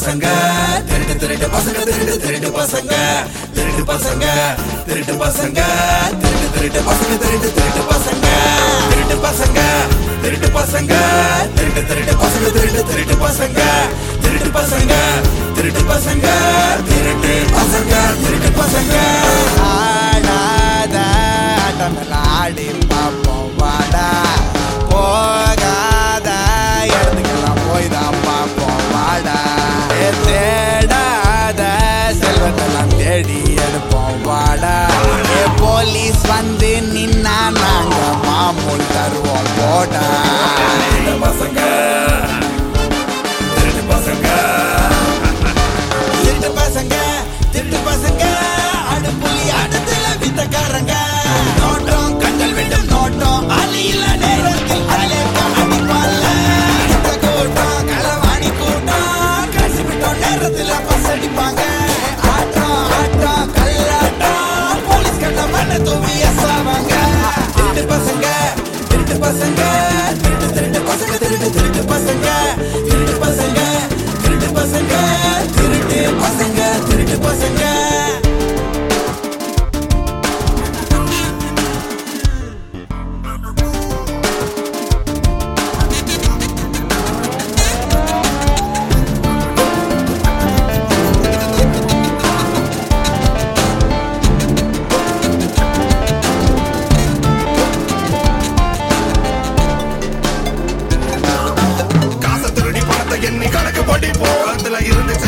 பசங்க திருட்டு திருட்டு பசங்க திருட்டு திருட்டு பசங்க திருட்டு பசங்க திருட்டு பசங்க திருட்டு திருட்டு பசங்க திருட்டு திருட்டு பசங்க திருட்டு பசங்க திருட்டு பசங்க திருட்டு திருட்டு பசங்க திருட்டு திருட்டு பசங்க திருட்டு பசங்க திருட்டு பசங்க திருட்டு பசங்க திருட்டு பசங்க ஆடாத ஆட்டமெல்லாம் ஆடி பார்ப்போம் வாடா போகாத இடத்துக்கெல்லாம் போய் தான் பார்ப்போம் வாடா ஏ, தேடாத செல்வத்தெல்லாம் தேடி எடுப்போம் வாடா ஏ, போலீஸ் வந்து நின்னா நாங்க மாமூல் தருவோம் போடா திருட்டு பசங்க திருட்டு பசங்க திருட்டு பசங்க திருட்டு பசங்க அடுப்புலி அடுத்துல வித்தக்காரங்க நோட்டம் கண்கள் விட்டும் நோட்டம் அலியில நேரத்தில் அலேக்கம் அடிப்பால இந்த கூட்டம் களவாணி கூட்டம் கடைசி விட்டோம் நேரத்துல பஸ் அடிப்பாங்க ஆட்டம் ஆட்டம் கல்லாட்டம் போலீஸ் கட்ட மண்ண தூவி எசாவாங்க திருட்டு பசங்க திருட்டு பசங்க திருட்டு திருட்டு பசங்க திருட்டு திருட்டு பசங்க திருட்டு பசங்க திருட்டு பசங்க திருட்டு பசங்க திருட்டு பசங்க காசை திருடி பணத்தை எண்ணி கணக்கு படிப்போம் அதுல இருந்து